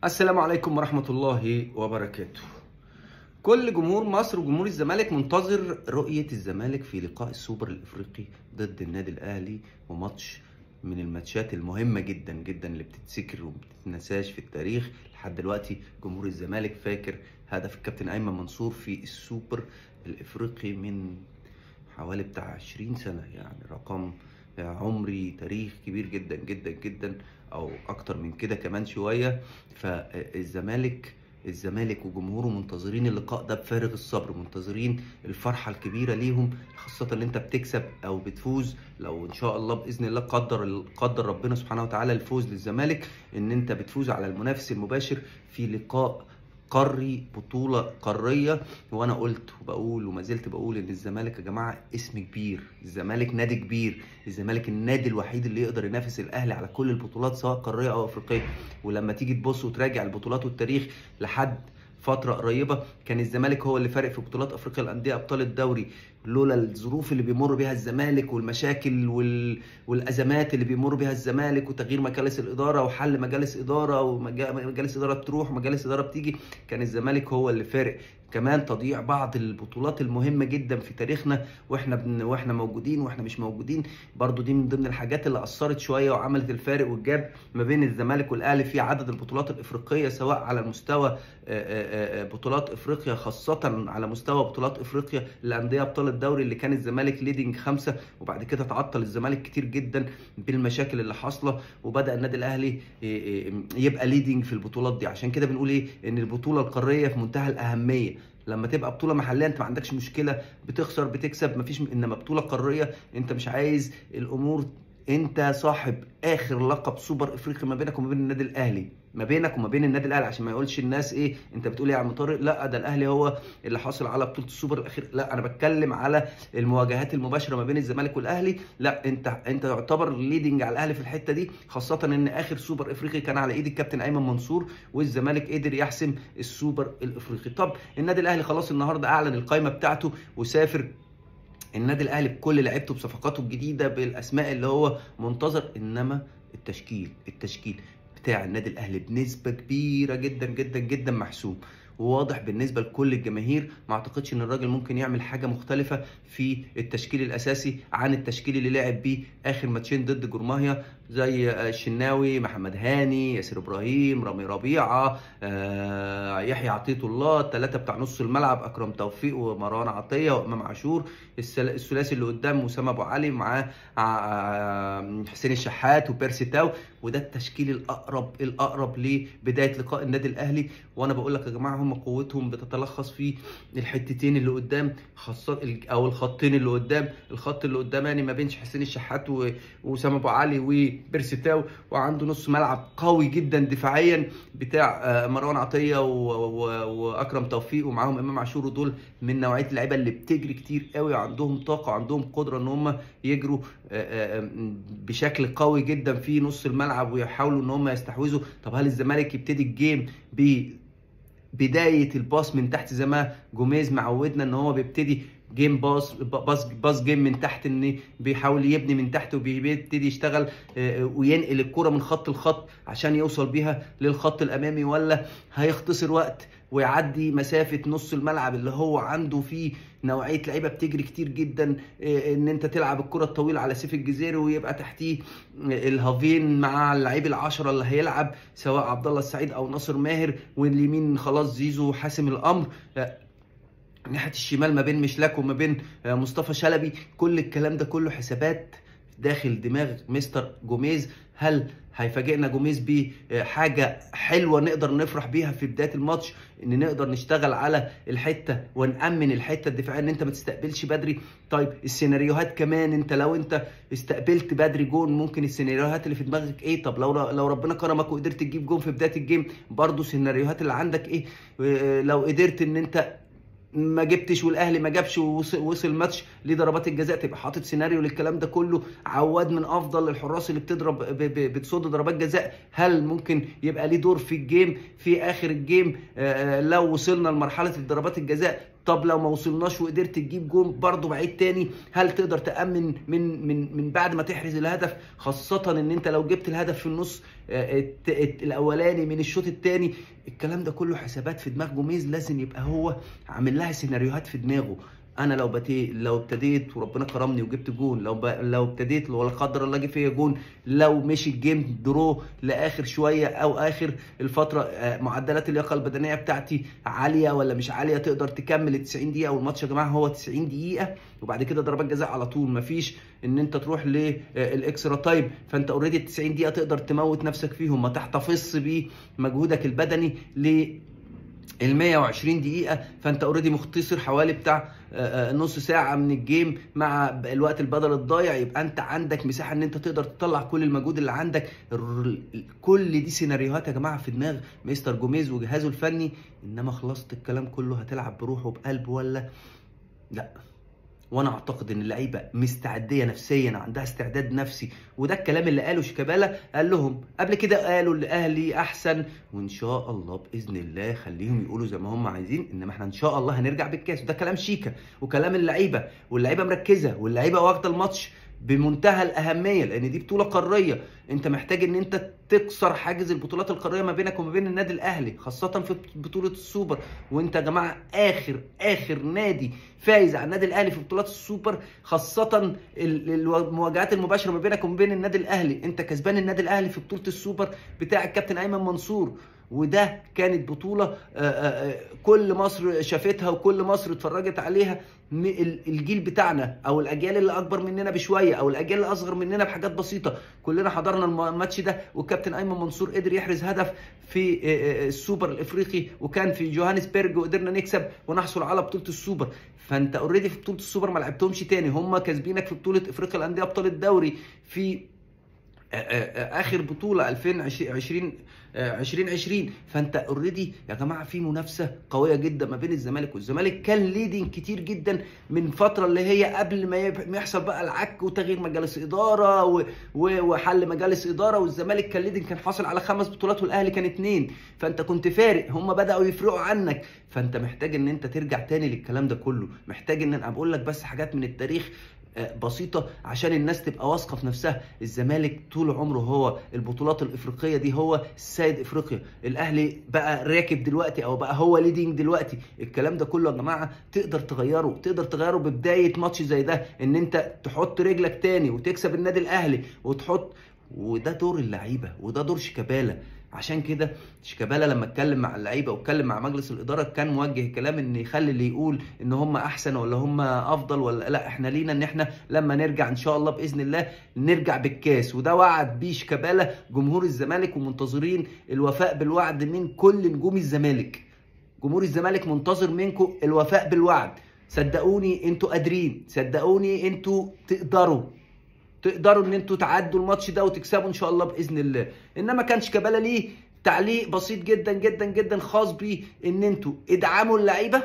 السلام عليكم ورحمة الله وبركاته. كل جمهور مصر وجمهور الزمالك منتظر رؤية الزمالك في لقاء السوبر الافريقي ضد النادي الاهلي وماتش من الماتشات المهمة جدا جدا اللي بتتذكر وما بتتنساش في التاريخ لحد دلوقتي جمهور الزمالك فاكر هدف الكابتن ايمن منصور في السوبر الافريقي من حوالي بتاع 20 سنة يعني رقم عمري تاريخ كبير جدا جدا جدا او اكتر من كده كمان شويه فالزمالك الزمالك وجمهوره منتظرين اللقاء ده بفارغ الصبر منتظرين الفرحه الكبيره ليهم خاصه ان انت بتكسب او بتفوز لو ان شاء الله باذن الله قدر قدر ربنا سبحانه وتعالى الفوز للزمالك ان انت بتفوز على المنافس المباشر في لقاء قاري بطوله قاريه وانا قلت وبقول وما زلت بقول ان الزمالك يا جماعه اسم كبير الزمالك نادي كبير الزمالك النادي الوحيد اللي يقدر ينافس الاهلي على كل البطولات سواء قاريه او افريقيه ولما تيجي تبص وتراجع البطولات والتاريخ لحد فتره قريبه كان الزمالك هو اللي فارق في بطولات افريقيا الانديه ابطال الدوري لولا الظروف اللي بيمر بيها الزمالك والمشاكل وال... والازمات اللي بيمر بيها الزمالك وتغيير مجالس الاداره وحل مجالس اداره ومجالس اداره بتروح ومجالس اداره بتيجي كان الزمالك هو اللي فارق كمان تضييع بعض البطولات المهمه جدا في تاريخنا واحنا بن... واحنا موجودين واحنا مش موجودين برضو دي من ضمن الحاجات اللي اثرت شويه وعملت الفارق والجاب ما بين الزمالك والاهلي في عدد البطولات الافريقيه سواء على مستوى بطولات افريقيا خاصه على مستوى بطولات افريقيا الانديه ابطال الدوري اللي كان الزمالك ليدنج خمسه وبعد كده تعطل الزمالك كتير جدا بالمشاكل اللي حاصله وبدا النادي الاهلي يبقى ليدنج في البطولات دي عشان كده بنقول ايه ان البطوله القاريه في منتهى الاهميه لما تبقى بطوله محليه انت ما عندكش مشكله بتخسر بتكسب مفيش انما بطوله قاريه انت مش عايز الامور انت صاحب اخر لقب سوبر افريقي ما بينك وما بين النادي الاهلي ما بينك وما بين النادي الاهلي عشان ما يقولش الناس ايه انت بتقول ايه يا عم طارق لا ده الاهلي هو اللي حاصل على بطوله السوبر الاخير لا انا بتكلم على المواجهات المباشره ما بين الزمالك والاهلي لا انت انت يعتبر ليدنج على الاهلي في الحته دي خاصه ان اخر سوبر افريقي كان على ايد الكابتن ايمن منصور والزمالك قدر يحسم السوبر الافريقي طب النادي الاهلي خلاص النهارده اعلن القائمه بتاعته وسافر النادي الاهلي بكل لعيبته بصفقاته الجديده بالاسماء اللي هو منتظر انما التشكيل التشكيل بتاع النادي الاهلي بنسبه كبيره جدا جدا جدا محسوم وواضح بالنسبه لكل الجماهير ما اعتقدش ان الراجل ممكن يعمل حاجه مختلفه في التشكيل الاساسي عن التشكيل اللي لعب بيه اخر ماتشين ضد جورماهيا زي الشناوي محمد هاني ياسر ابراهيم رامي ربيعه آه، يحيى عطيه الله الثلاثه بتاع نص الملعب اكرم توفيق ومروان عطيه وامام عاشور الثلاثي اللي قدام اسامه ابو علي معاه حسين الشحات وبيرسي تاو وده التشكيل الاقرب الاقرب لبدايه لقاء النادي الاهلي وانا بقول لك يا جماعه هم قوتهم بتتلخص في الحتتين اللي قدام خاصه او الخطين اللي قدام الخط اللي قدام يعني ما بينش حسين الشحات واسامه ابو علي وبيرسي تاو وعنده نص ملعب قوي جدا دفاعيا بتاع مروان عطيه واكرم توفيق ومعاهم امام عاشور ودول من نوعيه اللعيبه اللي بتجري كتير قوي عندهم طاقه عندهم قدره ان هم يجروا بشكل قوي جدا في نص الملعب ويحاولوا ان هم يستحوذوا طب هل الزمالك يبتدي الجيم ب بدايه الباص من تحت زي ما جوميز معودنا ان هو بيبتدي جيم باص باص باص جيم من تحت ان بيحاول يبني من تحت وبيبتدي يشتغل وينقل الكره من خط لخط عشان يوصل بيها للخط الامامي ولا هيختصر وقت ويعدي مسافه نص الملعب اللي هو عنده فيه نوعيه لعيبه بتجري كتير جدا ان انت تلعب الكره الطويله على سيف الجزيري ويبقى تحتيه الهافين مع اللعيب العشره اللي هيلعب سواء عبد الله السعيد او ناصر ماهر واليمين خلاص زيزو حاسم الامر ناحيه الشمال ما بين مشلاك وما بين مصطفى شلبي كل الكلام ده كله حسابات داخل دماغ مستر جوميز هل هيفاجئنا جوميز بحاجه حلوه نقدر نفرح بيها في بدايه الماتش ان نقدر نشتغل على الحته ونامن الحته الدفاعيه ان انت ما تستقبلش بدري طيب السيناريوهات كمان انت لو انت استقبلت بدري جون ممكن السيناريوهات اللي في دماغك ايه طب لو لو ربنا كرمك وقدرت تجيب جون في بدايه الجيم برضو السيناريوهات اللي عندك ايه لو قدرت ان انت ما جبتش والاهلي ما جابش ووصل الماتش لضربات الجزاء تبقى حاطط سيناريو للكلام ده كله عواد من افضل الحراس اللي بتضرب بتصد ضربات جزاء هل ممكن يبقى ليه دور في الجيم في اخر الجيم لو وصلنا لمرحله ضربات الجزاء طب لو ما وصلناش وقدرت تجيب جون برضه بعيد تاني هل تقدر تامن من من من بعد ما تحرز الهدف خاصه ان انت لو جبت الهدف في النص آه، الت- الت- الاولاني من الشوط الثاني الكلام ده كله حسابات في دماغ جوميز لازم يبقى هو عامل لها سيناريوهات في دماغه انا لو بتي لو ابتديت وربنا كرمني وجبت جون لو ب... لو ابتديت ولا قدر الله جه فيا جون لو مشي الجيم درو لاخر شويه او اخر الفتره آه، معدلات اللياقه البدنيه بتاعتي عاليه ولا مش عاليه تقدر تكمل ال 90 دقيقه والماتش يا جماعه هو 90 دقيقه وبعد كده ضربات جزاء على طول مفيش ان انت تروح للاكسترا تايم فانت اوريدي ال 90 دقيقه تقدر تموت نفسك فيهم ما تحتفظش بمجهودك البدني ل ال 120 دقيقة فأنت اوريدي مختصر حوالي بتاع آه، آه، نص ساعة من الجيم مع ب- الوقت البدل الضايع يبقى أنت عندك مساحة إن أنت تقدر تطلع كل المجهود اللي عندك الر- كل دي سيناريوهات يا جماعة في دماغ مستر جوميز وجهازه الفني إنما خلصت الكلام كله هتلعب بروح وبقلب ولا لا وانا اعتقد ان اللعيبه مستعديه نفسيا عندها استعداد نفسي وده الكلام اللي قاله شيكابالا قال لهم قبل كده قالوا الاهلي احسن وان شاء الله باذن الله خليهم يقولوا زي ما هم عايزين انما احنا ان شاء الله هنرجع بالكاس وده كلام شيكا وكلام اللعيبه واللعيبه مركزه واللعيبه واخده الماتش بمنتهى الاهميه لان دي بطوله قاريه انت محتاج ان انت تكسر حاجز البطولات القاريه ما بينك وما بين النادي الاهلي خاصه في بطوله السوبر وانت يا جماعه اخر اخر نادي فايز على النادي الاهلي في بطولات السوبر خاصه ال- المواجهات المباشره ما بينك وما بين النادي الاهلي انت كسبان النادي الاهلي في بطوله السوبر بتاع الكابتن ايمن منصور وده كانت بطولة آه، آه، آه، كل مصر شافتها وكل مصر اتفرجت عليها م- ال- الجيل بتاعنا او الاجيال اللي اكبر مننا بشويه او الاجيال اللي اصغر مننا بحاجات بسيطه كلنا حضرنا الم- الماتش ده والكابتن ايمن منصور قدر يحرز هدف في آه، آه، السوبر الافريقي وكان في جوهانسبرج وقدرنا نكسب ونحصل على بطوله السوبر فانت اوريدي في بطوله السوبر ما لعبتهمش تاني هم كاسبينك في بطوله افريقيا الانديه ابطال الدوري في آه، آه، اخر بطوله 2020 آه، 2020 فانت اوريدي يا جماعه في منافسه قويه جدا ما بين الزمالك والزمالك كان ليدنج كتير جدا من فتره اللي هي قبل ما يب- ما يحصل بقى العك وتغيير مجالس اداره و- و- وحل مجالس اداره والزمالك كان ليدنج كان حاصل على خمس بطولات والاهلي كان اتنين فانت كنت فارق هم بداوا يفرقوا عنك فانت محتاج ان انت ترجع تاني للكلام ده كله محتاج ان انا بقول لك بس حاجات من التاريخ آه، بسيطه عشان الناس تبقى واثقه في نفسها الزمالك طول عمره هو البطولات الافريقيه دي هو سيد افريقيا الاهلي بقى راكب دلوقتي او بقى هو ليدنج دلوقتي الكلام ده كله يا جماعه تقدر تغيره تقدر تغيره ببدايه ماتش زي ده ان انت تحط رجلك تاني وتكسب النادي الاهلي وتحط وده دور اللعيبه وده دور شيكابالا عشان كده شيكابالا لما اتكلم مع اللعيبه واتكلم مع مجلس الاداره كان موجه كلام ان يخلي اللي يقول ان هم احسن ولا هم افضل ولا لا احنا لينا ان احنا لما نرجع ان شاء الله باذن الله نرجع بالكاس وده وعد بيه شيكابالا جمهور الزمالك ومنتظرين الوفاء بالوعد من كل نجوم الزمالك جمهور الزمالك منتظر منكم الوفاء بالوعد صدقوني انتوا قادرين صدقوني انتوا تقدروا تقدروا ان انتوا تعدوا الماتش ده وتكسبوا ان شاء الله باذن الله انما كان شيكابالا ليه تعليق بسيط جدا جدا جدا خاص بيه ان انتوا ادعموا اللعيبه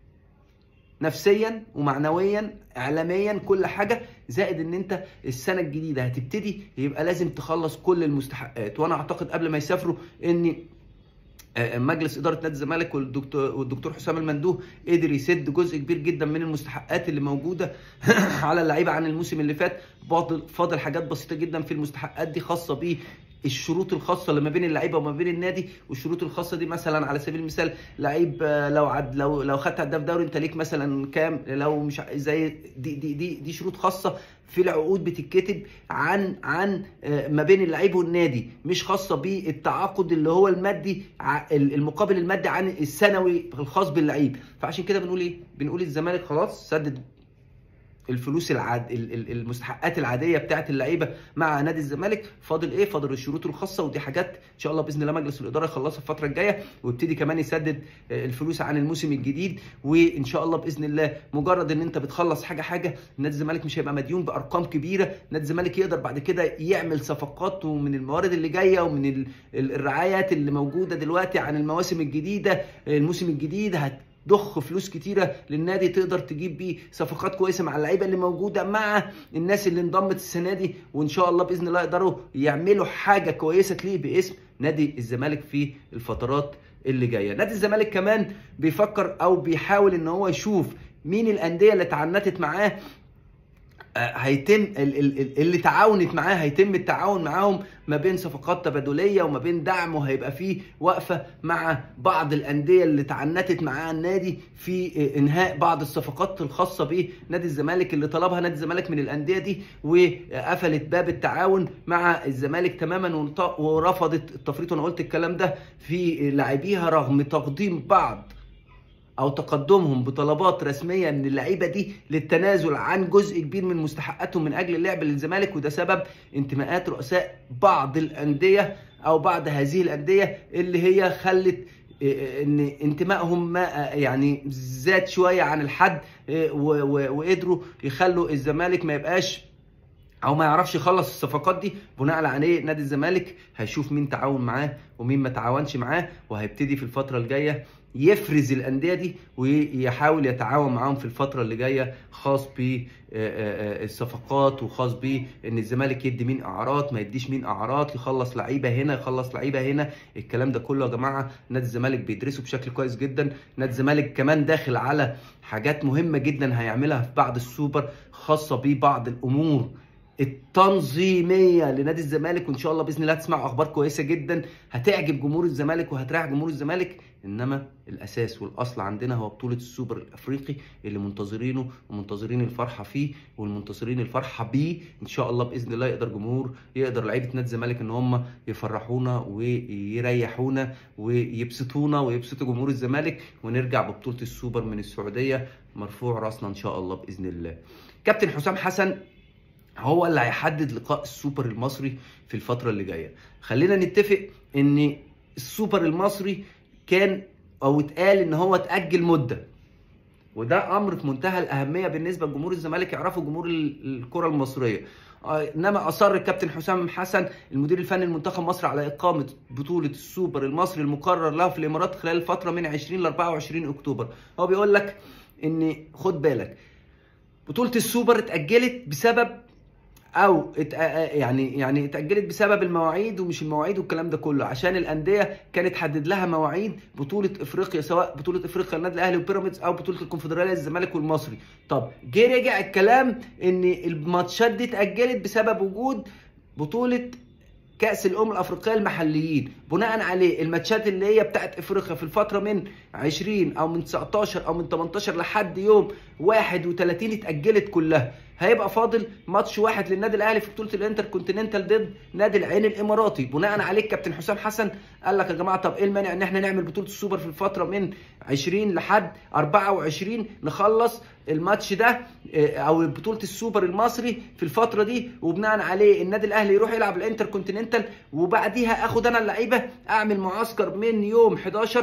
نفسيا ومعنويا اعلاميا كل حاجه زائد ان انت السنه الجديده هتبتدي يبقى لازم تخلص كل المستحقات وانا اعتقد قبل ما يسافروا ان آه، مجلس اداره نادي الزمالك والدكتور والدكتور حسام المندوه قدر يسد جزء كبير جدا من المستحقات اللي موجوده على اللعيبه عن الموسم اللي فات فاضل فاضل حاجات بسيطه جدا في المستحقات دي خاصه بيه الشروط الخاصه اللي ما بين اللعيبه وما بين النادي والشروط الخاصه دي مثلا على سبيل المثال لعيب آه، لو عد لو لو خدت هداف دوري انت ليك مثلا كام لو مش ع- زي دي دي دي, دي شروط خاصه في العقود بتتكتب عن عن آه، ما بين اللعيب والنادي مش خاصه بالتعاقد اللي هو المادي ع- المقابل المادي عن السنوي الخاص باللعيب فعشان كده بنقول ايه بنقول الزمالك خلاص سدد الفلوس العاد ال- ال- المستحقات العاديه بتاعت اللعيبه مع نادي الزمالك فاضل ايه فاضل الشروط الخاصه ودي حاجات ان شاء الله باذن الله مجلس الاداره يخلصها الفتره الجايه ويبتدي كمان يسدد آه، الفلوس عن الموسم الجديد وان شاء الله باذن الله مجرد ان انت بتخلص حاجه حاجه نادي الزمالك مش هيبقى مديون بارقام كبيره نادي الزمالك يقدر بعد كده يعمل صفقات ومن الموارد اللي جايه ومن ال- ال- الرعايات اللي موجوده دلوقتي عن المواسم الجديده الموسم الجديد هت ضخ فلوس كتيره للنادي تقدر تجيب بيه صفقات كويسه مع اللعيبه اللي موجوده مع الناس اللي انضمت السنه دي وان شاء الله باذن الله يقدروا يعملوا حاجه كويسه تليق باسم نادي الزمالك في الفترات اللي جايه نادي الزمالك كمان بيفكر او بيحاول ان هو يشوف مين الانديه اللي تعنتت معاه هيتم اللي تعاونت معاه هيتم التعاون معاهم ما بين صفقات تبادليه وما بين دعم وهيبقى فيه وقفه مع بعض الانديه اللي تعنتت معاه النادي في انهاء بعض الصفقات الخاصه بنادي الزمالك اللي طلبها نادي الزمالك من الانديه دي وقفلت باب التعاون مع الزمالك تماما ورفضت التفريط وانا قلت الكلام ده في لاعبيها رغم تقديم بعض او تقدمهم بطلبات رسميه من اللعيبه دي للتنازل عن جزء كبير من مستحقاتهم من اجل اللعب للزمالك وده سبب انتماءات رؤساء بعض الانديه او بعض هذه الانديه اللي هي خلت ان انتمائهم ما يعني زاد شويه عن الحد وقدروا يخلوا الزمالك ما يبقاش او ما يعرفش يخلص الصفقات دي بناء عليه نادي الزمالك هيشوف مين تعاون معاه ومين ما تعاونش معاه وهيبتدي في الفتره الجايه يفرز الانديه دي ويحاول يتعاون معاهم في الفتره اللي جايه خاص بالصفقات وخاص بان الزمالك يدي مين اعارات ما يديش مين اعارات يخلص لعيبه هنا يخلص لعيبه هنا الكلام ده كله يا جماعه نادي الزمالك بيدرسه بشكل كويس جدا نادي الزمالك كمان داخل على حاجات مهمه جدا هيعملها في بعد السوبر خاصه ببعض الامور التنظيميه لنادي الزمالك وان شاء الله باذن الله تسمعوا اخبار كويسه جدا هتعجب جمهور الزمالك وهتريح جمهور الزمالك انما الاساس والاصل عندنا هو بطوله السوبر الافريقي اللي منتظرينه ومنتظرين الفرحه فيه والمنتظرين الفرحه بيه ان شاء الله باذن الله يقدر جمهور يقدر لعيبه نادي الزمالك ان هم يفرحونا ويريحونا ويبسطونا ويبسطوا جمهور الزمالك ونرجع ببطوله السوبر من السعوديه مرفوع راسنا ان شاء الله باذن الله كابتن حسام حسن هو اللي هيحدد لقاء السوبر المصري في الفتره اللي جايه خلينا نتفق ان السوبر المصري كان او اتقال ان هو اتاجل مده وده امر في منتهى الاهميه بالنسبه لجمهور الزمالك يعرفوا جمهور الكره المصريه انما اصر الكابتن حسام حسن المدير الفني لمنتخب مصر على اقامه بطوله السوبر المصري المقرر له في الامارات خلال الفتره من 20 ل 24 اكتوبر هو بيقول لك ان خد بالك بطوله السوبر اتاجلت بسبب او يعني يعني اتاجلت بسبب المواعيد ومش المواعيد والكلام ده كله عشان الانديه كانت حدد لها مواعيد بطوله افريقيا سواء بطوله افريقيا النادي الاهلي وبيراميدز او بطوله الكونفدراليه الزمالك والمصري طب جه رجع الكلام ان الماتشات دي اتاجلت بسبب وجود بطوله كاس الامم الافريقيه المحليين بناء عليه الماتشات اللي هي بتاعت افريقيا في الفتره من 20 او من 19 او من 18 لحد يوم 31 اتاجلت كلها هيبقى فاضل ماتش واحد للنادي الاهلي في بطوله الانتر كونتيننتال ضد نادي العين الاماراتي بناء عليه كابتن حسام حسن قال لك يا جماعه طب ايه المانع ان احنا نعمل بطوله السوبر في الفتره من 20 لحد 24 نخلص الماتش ده او بطوله السوبر المصري في الفتره دي وبناء عليه النادي الاهلي يروح يلعب الانتر كونتيننتال وبعديها اخد انا اللعيبه اعمل معسكر من يوم 11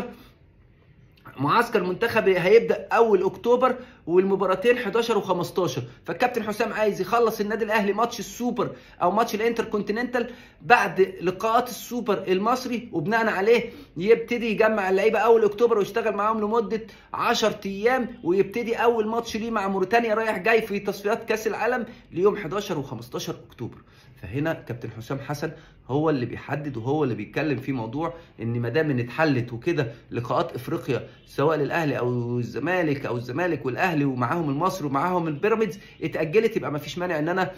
معسكر منتخبي هيبدا اول اكتوبر والمباراتين 11 و15 فالكابتن حسام عايز يخلص النادي الاهلي ماتش السوبر او ماتش الانتر كونتيننتال بعد لقاءات السوبر المصري وبناء عليه يبتدي يجمع اللعيبه اول اكتوبر ويشتغل معاهم لمده 10 ايام ويبتدي اول ماتش ليه مع موريتانيا رايح جاي في تصفيات كاس العالم ليوم 11 و15 اكتوبر فهنا كابتن حسام حسن هو اللي بيحدد وهو اللي بيتكلم في موضوع ان ما دام ان اتحلت وكده لقاءات افريقيا سواء للاهلي او الزمالك او الزمالك والاهلي ومعاهم المصري ومعاهم البيراميدز اتاجلت يبقى ما فيش مانع ان انا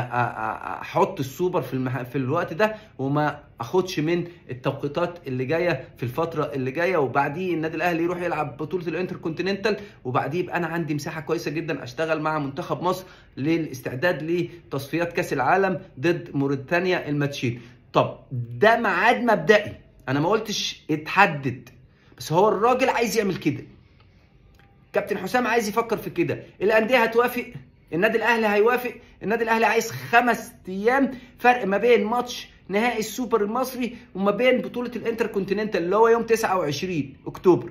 احط السوبر في المح... في الوقت ده وما اخدش من التوقيتات اللي جايه في الفتره اللي جايه وبعديه النادي الاهلي يروح يلعب بطوله الانتر كونتيننتال وبعديه يبقى انا عندي مساحه كويسه جدا اشتغل مع منتخب مصر للاستعداد لتصفيات كاس العالم ضد موريتانيا الماتشين طب ده ميعاد مبدئي انا ما قلتش اتحدد بس هو الراجل عايز يعمل كده كابتن حسام عايز يفكر في كده الانديه هتوافق النادي الاهلي هيوافق النادي الاهلي عايز خمس ايام فرق ما بين ماتش نهائي السوبر المصري وما بين بطوله الانتر كونتيننتال اللي هو يوم 29 اكتوبر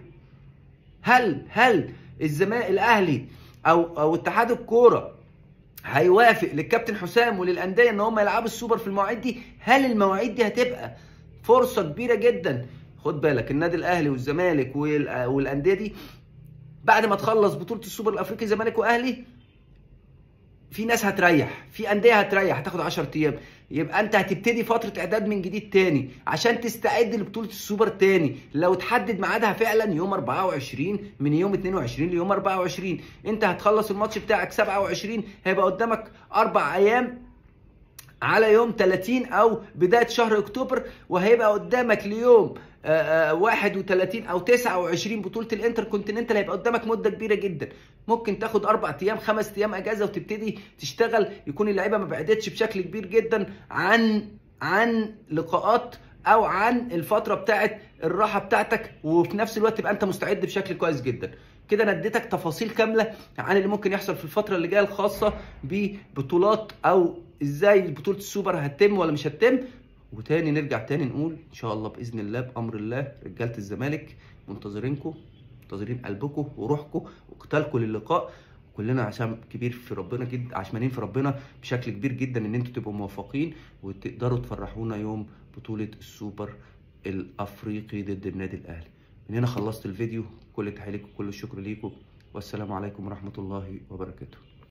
هل هل الزمالك الاهلي او او اتحاد الكوره هيوافق للكابتن حسام وللانديه ان هم يلعبوا السوبر في المواعيد دي هل المواعيد دي هتبقى فرصه كبيره جدا خد بالك النادي الاهلي والزمالك والانديه دي بعد ما تخلص بطوله السوبر الافريقي زمالك واهلي في ناس هتريح في انديه هتريح هتاخد 10 ايام يبقى انت هتبتدي فتره اعداد من جديد تاني عشان تستعد لبطوله السوبر تاني لو تحدد ميعادها فعلا يوم 24 من يوم 22 ليوم 24 انت هتخلص الماتش بتاعك 27 هيبقى قدامك اربع ايام على يوم 30 او بدايه شهر اكتوبر وهيبقى قدامك ليوم آه، آه، 31 او 29 بطوله الانتر كونتيننتال هيبقى قدامك مده كبيره جدا ممكن تاخد اربع ايام خمس ايام اجازه وتبتدي تشتغل يكون اللعيبه ما بعدتش بشكل كبير جدا عن عن لقاءات او عن الفتره بتاعت الراحه بتاعتك وفي نفس الوقت تبقى انت مستعد بشكل كويس جدا كده انا اديتك تفاصيل كامله عن اللي ممكن يحصل في الفتره اللي جايه الخاصه ببطولات او ازاي بطوله السوبر هتتم ولا مش هتتم وتاني نرجع تاني نقول ان شاء الله باذن الله بامر الله رجاله الزمالك منتظرينكم منتظرين قلبكم وروحكم وقتالكم للقاء كلنا عشان كبير في ربنا جدا عشمانين في ربنا بشكل كبير جدا ان انتوا تبقوا موفقين وتقدروا تفرحونا يوم بطوله السوبر الافريقي ضد النادي الاهلي من هنا خلصت الفيديو كل تحيه لكم وكل الشكر ليكم والسلام عليكم ورحمه الله وبركاته